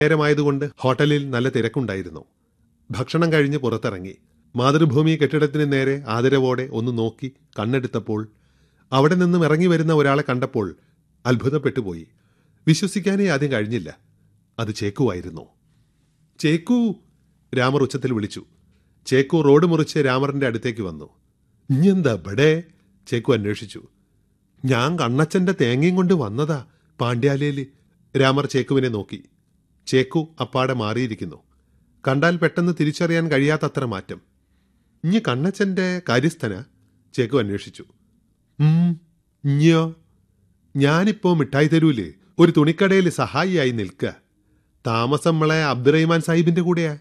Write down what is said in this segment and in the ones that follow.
നേരമായതുകൊണ്ട് ഹോട്ടലിൽ നല്ല തിരക്കുണ്ടായിരുന്നു ഭക്ഷണം കഴിഞ്ഞ് പുറത്തിറങ്ങി മാതൃഭൂമി കെട്ടിടത്തിന് നേരെ ആദരവോടെ ഒന്ന് നോക്കി കണ്ണെടുത്തപ്പോൾ അവിടെ നിന്നും ഇറങ്ങി വരുന്ന ഒരാളെ കണ്ടപ്പോൾ അത്ഭുതപ്പെട്ടുപോയി വിശ്വസിക്കാനേ ആദ്യം കഴിഞ്ഞില്ല അത് ചേക്കുവായിരുന്നു ചേക്കു രാമർ ഉച്ചത്തിൽ വിളിച്ചു ചേക്കു റോഡ് മുറിച്ച് രാമറിന്റെ അടുത്തേക്ക് വന്നു ഇഞ്ഞെന്താ ബടേ ചേക്കു അന്വേഷിച്ചു ഞാൻ കണ്ണച്ചന്റെ തേങ്ങയും കൊണ്ട് വന്നതാ പാണ്ഡ്യാലയില് രാമർ ചേക്കുവിനെ നോക്കി ചേക്കു അപ്പാടെ മാറിയിരിക്കുന്നു കണ്ടാൽ പെട്ടെന്ന് തിരിച്ചറിയാൻ കഴിയാത്തത്ര മാറ്റം ഇഞ്ഞ് കണ്ണച്ചന്റെ കാര്യസ്ഥന ചേക്കു അന്വേഷിച്ചു ഉം ഇഞ്ഞോ ഞാനിപ്പോ മിഠായി തരൂല് ഒരു തുണിക്കടയിൽ സഹായിയായി നിൽക്കുക താമസം നമ്മളെ അബ്ദുറഹിമാൻ സാഹിബിന്റെ കൂടെയാ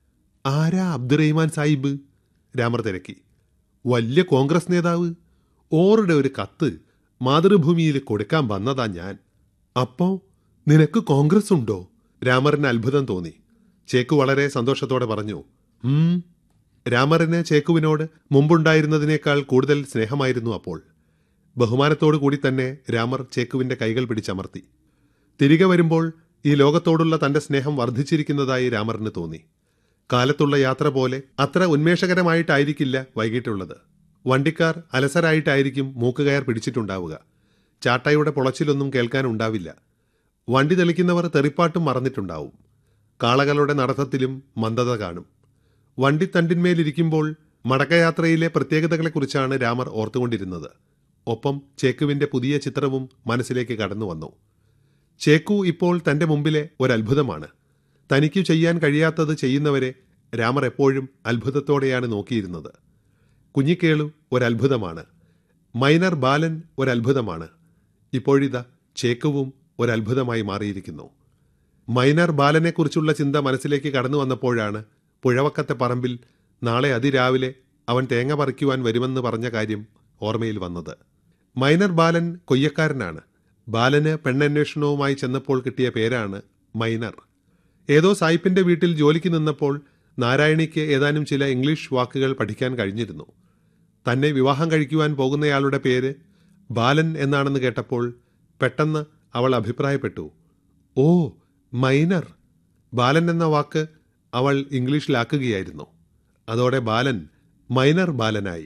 ആരാ അബ്ദുറഹിമാൻ സാഹിബ് രാമർ തിരക്കി വലിയ കോൺഗ്രസ് നേതാവ് ഓറുടെ ഒരു കത്ത് മാതൃഭൂമിയിൽ കൊടുക്കാൻ വന്നതാ ഞാൻ അപ്പോ നിനക്ക് കോൺഗ്രസ് ഉണ്ടോ രാമറിന് അത്ഭുതം തോന്നി ചേക്കു വളരെ സന്തോഷത്തോടെ പറഞ്ഞു ഉം രാമറിന് ചേക്കുവിനോട് മുമ്പുണ്ടായിരുന്നതിനേക്കാൾ കൂടുതൽ സ്നേഹമായിരുന്നു അപ്പോൾ ബഹുമാനത്തോടു കൂടി തന്നെ രാമർ ചേക്കുവിന്റെ കൈകൾ പിടിച്ചമർത്തി തിരികെ വരുമ്പോൾ ഈ ലോകത്തോടുള്ള തന്റെ സ്നേഹം വർദ്ധിച്ചിരിക്കുന്നതായി രാമറിന് തോന്നി കാലത്തുള്ള യാത്ര പോലെ അത്ര ഉന്മേഷകരമായിട്ടായിരിക്കില്ല വൈകിട്ടുള്ളത് വണ്ടിക്കാർ അലസരായിട്ടായിരിക്കും മൂക്കുകയർ പിടിച്ചിട്ടുണ്ടാവുക ചാട്ടായുടെ പൊളച്ചിലൊന്നും കേൾക്കാനുണ്ടാവില്ല വണ്ടി തെളിക്കുന്നവർ തെറിപ്പാട്ടും മറന്നിട്ടുണ്ടാവും കാളകളുടെ നടത്തത്തിലും മന്ദത കാണും വണ്ടിത്തണ്ടിന്മേലിരിക്കുമ്പോൾ മടക്കയാത്രയിലെ പ്രത്യേകതകളെക്കുറിച്ചാണ് രാമർ ഓർത്തുകൊണ്ടിരുന്നത് ഒപ്പം ചേക്കുവിന്റെ പുതിയ ചിത്രവും മനസ്സിലേക്ക് കടന്നു വന്നു ചേക്കു ഇപ്പോൾ തന്റെ മുമ്പിലെ ഒരത്ഭുതമാണ് തനിക്ക് ചെയ്യാൻ കഴിയാത്തത് ചെയ്യുന്നവരെ രാമർ എപ്പോഴും അത്ഭുതത്തോടെയാണ് നോക്കിയിരുന്നത് കുഞ്ഞിക്കേളു ഒരത്ഭുതമാണ് മൈനർ ബാലൻ ഒരത്ഭുതമാണ് ഇപ്പോഴിതാ ചേക്കുവും ഒരത്ഭുതമായി മാറിയിരിക്കുന്നു മൈനർ ബാലനെക്കുറിച്ചുള്ള ചിന്ത മനസ്സിലേക്ക് കടന്നു വന്നപ്പോഴാണ് പുഴവക്കത്തെ പറമ്പിൽ നാളെ അതിരാവിലെ അവൻ തേങ്ങ പറിക്കുവാൻ വരുമെന്ന് പറഞ്ഞ കാര്യം ഓർമ്മയിൽ വന്നത് മൈനർ ബാലൻ കൊയ്യക്കാരനാണ് ബാലന് പെണ്ണന്വേഷണവുമായി ചെന്നപ്പോൾ കിട്ടിയ പേരാണ് മൈനർ ഏതോ സായിപ്പിന്റെ വീട്ടിൽ ജോലിക്ക് നിന്നപ്പോൾ നാരായണിക്ക് ഏതാനും ചില ഇംഗ്ലീഷ് വാക്കുകൾ പഠിക്കാൻ കഴിഞ്ഞിരുന്നു തന്നെ വിവാഹം കഴിക്കുവാൻ പോകുന്നയാളുടെ പേര് ബാലൻ എന്നാണെന്ന് കേട്ടപ്പോൾ പെട്ടെന്ന് അവൾ അഭിപ്രായപ്പെട്ടു ഓ മൈനർ ബാലൻ എന്ന വാക്ക് അവൾ ഇംഗ്ലീഷിലാക്കുകയായിരുന്നു അതോടെ ബാലൻ മൈനർ ബാലനായി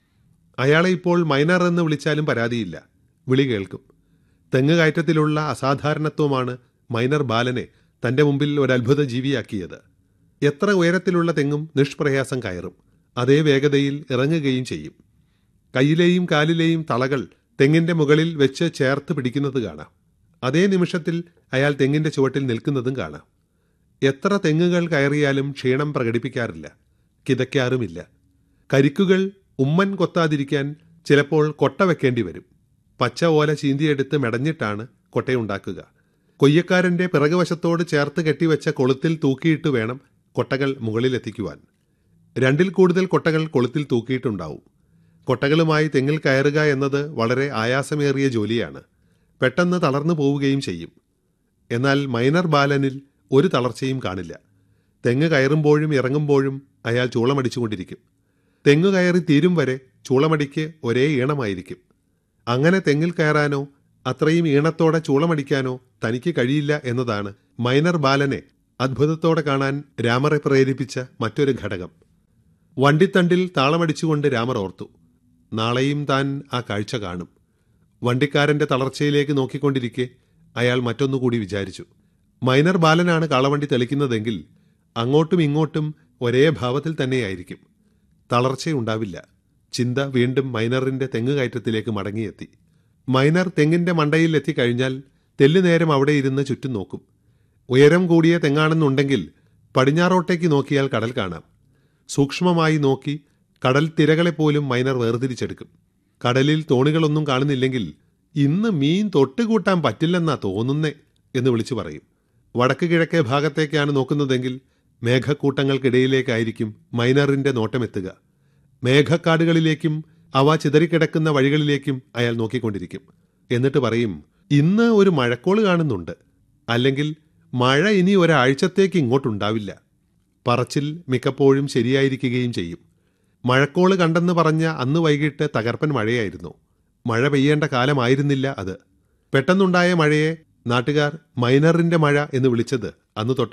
അയാളെ ഇപ്പോൾ മൈനർ എന്ന് വിളിച്ചാലും പരാതിയില്ല വിളി കേൾക്കും തെങ്ങ് കയറ്റത്തിലുള്ള അസാധാരണത്വമാണ് മൈനർ ബാലനെ തന്റെ മുമ്പിൽ ഒരു അത്ഭുത ജീവിയാക്കിയത് എത്ര ഉയരത്തിലുള്ള തെങ്ങും നിഷ്പ്രയാസം കയറും അതേ വേഗതയിൽ ഇറങ്ങുകയും ചെയ്യും കയ്യിലെയും കാലിലെയും തളകൾ തെങ്ങിന്റെ മുകളിൽ വെച്ച് ചേർത്ത് പിടിക്കുന്നത് കാണാം അതേ നിമിഷത്തിൽ അയാൾ തെങ്ങിന്റെ ചുവട്ടിൽ നിൽക്കുന്നതും കാണാം എത്ര തെങ്ങുകൾ കയറിയാലും ക്ഷീണം പ്രകടിപ്പിക്കാറില്ല കിതയ്ക്കാറുമില്ല കരിക്കുകൾ ഉമ്മൻ കൊത്താതിരിക്കാൻ ചിലപ്പോൾ കൊട്ട വെക്കേണ്ടി വരും പച്ച ഓല ചീന്തിയെടുത്ത് മെടഞ്ഞിട്ടാണ് കൊട്ടയുണ്ടാക്കുക കൊയ്യക്കാരന്റെ പിറകുവശത്തോട് ചേർത്ത് കെട്ടിവെച്ച കൊളുത്തിൽ തൂക്കിയിട്ട് വേണം കൊട്ടകൾ മുകളിലെത്തിക്കുവാൻ രണ്ടിൽ കൂടുതൽ കൊട്ടകൾ കൊളുത്തിൽ തൂക്കിയിട്ടുണ്ടാവും കൊട്ടകളുമായി തെങ്ങിൽ കയറുക എന്നത് വളരെ ആയാസമേറിയ ജോലിയാണ് പെട്ടെന്ന് തളർന്നു പോവുകയും ചെയ്യും എന്നാൽ മൈനർ ബാലനിൽ ഒരു തളർച്ചയും കാണില്ല തെങ്ങ് കയറുമ്പോഴും ഇറങ്ങുമ്പോഴും അയാൾ ചൂളമടിച്ചുകൊണ്ടിരിക്കും തെങ്ങ് കയറി തീരും വരെ ചൂളമടിക്ക് ഒരേ ഈണമായിരിക്കും അങ്ങനെ തെങ്ങിൽ കയറാനോ അത്രയും ഈണത്തോടെ ചൂളമടിക്കാനോ തനിക്ക് കഴിയില്ല എന്നതാണ് മൈനർ ബാലനെ അത്ഭുതത്തോടെ കാണാൻ രാമറെ പ്രേരിപ്പിച്ച മറ്റൊരു ഘടകം വണ്ടിത്തണ്ടിൽ താളമടിച്ചുകൊണ്ട് രാമർ ഓർത്തു നാളെയും താൻ ആ കാഴ്ച കാണും വണ്ടിക്കാരന്റെ തളർച്ചയിലേക്ക് നോക്കിക്കൊണ്ടിരിക്കെ അയാൾ മറ്റൊന്നുകൂടി വിചാരിച്ചു മൈനർ ബാലനാണ് കാളവണ്ടി തെളിക്കുന്നതെങ്കിൽ അങ്ങോട്ടും ഇങ്ങോട്ടും ഒരേ ഭാവത്തിൽ തന്നെയായിരിക്കും തളർച്ചയുണ്ടാവില്ല ചിന്ത വീണ്ടും മൈനറിന്റെ തെങ്ങ് കയറ്റത്തിലേക്ക് മടങ്ങിയെത്തി മൈനർ തെങ്ങിന്റെ മണ്ടയിൽ എത്തിക്കഴിഞ്ഞാൽ തെല്ലുനേരം അവിടെ ഇരുന്ന് ചുറ്റും നോക്കും ഉയരം കൂടിയ തെങ്ങാണെന്നുണ്ടെങ്കിൽ പടിഞ്ഞാറോട്ടേക്ക് നോക്കിയാൽ കടൽ കാണാം സൂക്ഷ്മമായി നോക്കി കടൽ തിരകളെപ്പോലും മൈനർ വേർതിരിച്ചെടുക്കും കടലിൽ തോണികളൊന്നും കാണുന്നില്ലെങ്കിൽ ഇന്ന് മീൻ തൊട്ടുകൂട്ടാൻ പറ്റില്ലെന്നാ തോന്നുന്നേ എന്ന് വിളിച്ചു പറയും വടക്ക് കിഴക്കേ ഭാഗത്തേക്കാണ് നോക്കുന്നതെങ്കിൽ മേഘക്കൂട്ടങ്ങൾക്കിടയിലേക്കായിരിക്കും മൈനറിന്റെ നോട്ടമെത്തുക മേഘക്കാടുകളിലേക്കും അവ ചിതറിക്കിടക്കുന്ന വഴികളിലേക്കും അയാൾ നോക്കിക്കൊണ്ടിരിക്കും എന്നിട്ട് പറയും ഇന്ന് ഒരു മഴക്കോള് കാണുന്നുണ്ട് അല്ലെങ്കിൽ മഴ ഇനി ഒരാഴ്ചത്തേക്ക് ഇങ്ങോട്ടുണ്ടാവില്ല പറച്ചിൽ മിക്കപ്പോഴും ശരിയായിരിക്കുകയും ചെയ്യും മഴക്കോള് കണ്ടെന്ന് പറഞ്ഞ അന്ന് വൈകിട്ട് തകർപ്പൻ മഴയായിരുന്നു മഴ പെയ്യേണ്ട കാലമായിരുന്നില്ല അത് പെട്ടെന്നുണ്ടായ മഴയെ നാട്ടുകാർ മൈനറിന്റെ മഴ എന്ന് വിളിച്ചത് അന്ന് തൊട്ട്